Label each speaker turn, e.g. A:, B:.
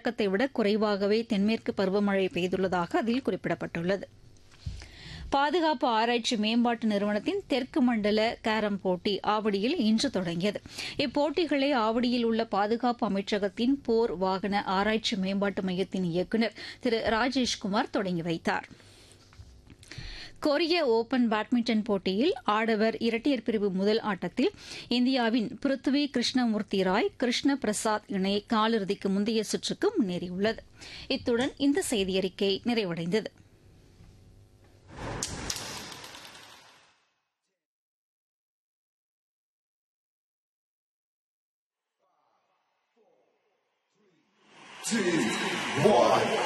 A: வழக்கத்தை விட குறைவாகவே தென்மேற்கு பருவமழை பெய்துள்ளதாக அதில் குறிப்பிடப்பட்டுள்ளது பாதுகாப்பு ஆராய்ச்சி மேம்பாட்டு நிறுவனத்தின் தெற்கு மண்டல கேரம் போட்டி ஆவடியில் இன்று தொடங்கியது இப்போட்டிகளை ஆவடியில் உள்ள பாதுகாப்பு அமைச்சகத்தின் போர் வாகன ஆராய்ச்சி மேம்பாட்டு மையத்தின் இயக்குநர் திரு ராஜேஷ்குமார் தொடங்கி வைத்தார் கொரிய ஓபன் பேட்மிண்டன் போட்டியில் ஆடவர் இரட்டையர் பிரிவு முதல் ஆட்டத்தில் இந்தியாவின் பிருத்வி கிருஷ்ணமூர்த்தி ராய் கிருஷ்ண பிரசாத் இணை காலிறுதிக்கு முந்தைய சுற்றுக்கு முன்னேறியுள்ளது இத்துடன் இந்த செய்தியறிக்கை நிறைவடைந்தது
B: two, one.